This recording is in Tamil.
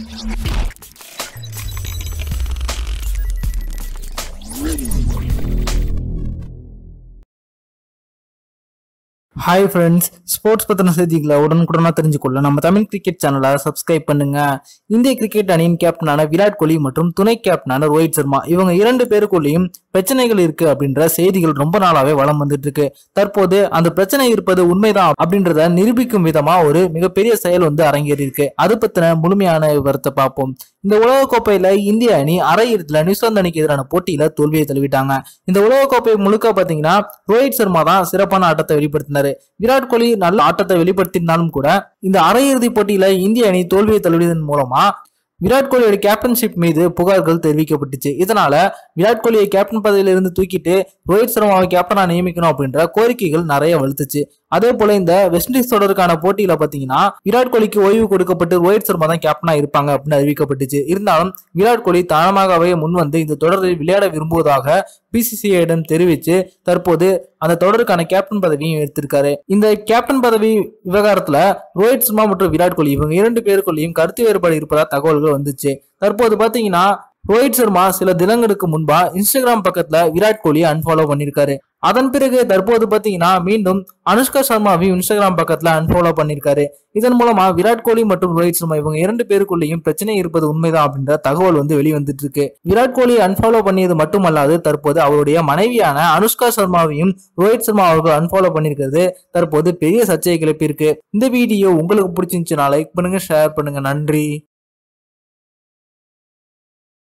ஹாய் ஃப்ரெண்ட்ஸ் ஸ்போர்ட்ஸ் பத்தின செய்திகளை உடனுக்குடனா தெரிஞ்சுக்கொள்ள நம்ம தமிழ் கிரிக்கெட் சேனலை சப்ஸ்கிரைப் பண்ணுங்க இந்திய கிரிக்கெட் அணியின் கேப்டனான விராட் கோலி மற்றும் துணை கேப்டனான ரோஹித் சர்மா இவங்க இரண்டு பேருக்குள்ளேயும் பிரச்சனைகள் இருக்கு அப்படின்ற செய்திகள் ரொம்ப நாளாவே வளம் வந்துட்டு இருக்கு தற்போது அந்த பிரச்சனை இருப்பது உண்மைதான் அப்படின்றத நிரூபிக்கும் விதமா ஒரு மிகப்பெரிய செயல் வந்து அரங்கேறி இருக்கு அது பத்தின முழுமையான விவரத்தை பார்ப்போம் இந்த உலகக்கோப்பையில இந்திய அணி அரையிறுதியில நியூசிலாந்து அணிக்கு எதிரான போட்டியில தோல்வியை தழுவிட்டாங்க இந்த உலகக்கோப்பை முழுக்க பாத்தீங்கன்னா ரோஹித் சர்மா தான் சிறப்பான ஆட்டத்தை வெளிப்படுத்தினாரு விராட் கோலி நல்ல ஆட்டத்தை வெளிப்படுத்தினாலும் கூட இந்த அரையிறுதி போட்டியில இந்திய அணி தோல்வியை தழுவியதன் மூலமா விராட் கோலியோட கேப்டன்ஷிப் மீது புகார்கள் தெரிவிக்கப்பட்டுச்சு இதனால விராட் கோலியை கேப்டன் பதவியிலிருந்து தூக்கிட்டு ரோஹித் சர்மாவை கேப்டனா நியமிக்கணும் அப்படின்ற கோரிக்கைகள் நிறைய வலுத்துச்சு அதே போல இந்த வெஸ்ட் இண்டீஸ் தொடருக்கான போட்டியில பாத்தீங்கன்னா விராட் கோலிக்கு ஓய்வு கொடுக்கப்பட்டு ரோஹித் சர்மா தான் கேப்டனா இருப்பாங்க அப்படின்னு அறிவிக்கப்பட்டுச்சு இருந்தாலும் விராட் கோலி தானமாகவே முன் வந்து இந்த தொடரில் விளையாட விரும்புவதாக பிசிசிஐயிடம் தெரிவித்து தற்போது அந்த தொடருக்கான கேப்டன் பதவியும் எடுத்திருக்காரு இந்த கேப்டன் பதவி விவகாரத்துல ரோஹித் சர்மா மற்றும் விராட் கோலி இவங்க இரண்டு பேருக்குள்ளேயும் கருத்து வேறுபாடு இருப்பதா தகவல்கள் வந்துச்சு தற்போது பாத்தீங்கன்னா ரோஹித் சர்மா சில தினங்களுக்கு முன்பா இன்ஸ்டாகிராம் பக்கத்துல விராட் கோலியை அன்ஃபாலோ பண்ணிருக்காரு அதன் பிறகு தற்போது பாத்தீங்கன்னா மீண்டும் அனுஷ்கா சர்மாவையும் இன்ஸ்டாகிராம் பக்கத்துல அன்ஃபாலோ பண்ணிருக்காரு இதன் மூலமா விராட் கோலி மற்றும் ரோஹித் சர்மா இவங்க இரண்டு பேருக்குள்ளேயும் பிரச்சனை இருப்பது உண்மைதான் அப்படின்ற தகவல் வந்து வெளிவந்துட்டு இருக்கு விராட் கோலி அன்ஃபாலோ பண்ணியது மட்டுமல்லாது தற்போது அவருடைய மனைவியான அனுஷ்கா சர்மாவையும் ரோஹித் சர்மா அவர்கள் அன்ஃபாலோ பண்ணிருக்கிறது தற்போது பெரிய சர்ச்சையை கிளப்பியிருக்கு இந்த வீடியோ உங்களுக்கு பிடிச்சிருந்துச்சுன்னா லைக் பண்ணுங்க ஷேர் பண்ணுங்க நன்றி